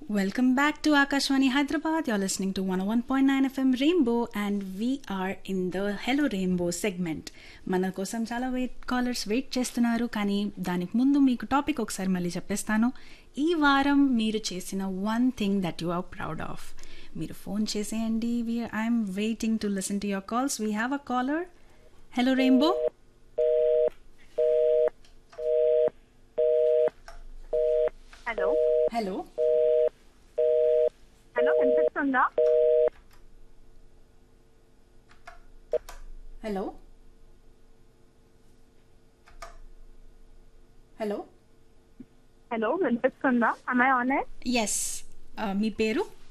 Welcome back to Akashwani Hyderabad. You're listening to 101.9 FM Rainbow and we are in the Hello Rainbow segment. మన కోసం చాలా wait callers wait చేస్తున్నారు కానీ దానికి ముందు మీకు టాపిక్ ఒకసారి మళ్ళీ చెప్పేస్తాను ఈ వారం మీరు చేసిన one thing that you are proud of మీరు ఫోన్ చేసేయండి we I'm waiting to listen to your calls we have a caller hello rainbow hello hello hello వినిపిస్తుందా హలో హలో హలో వినిపిస్తుందా అమ్మాయి ఆన్ ఎస్ మీ పేరు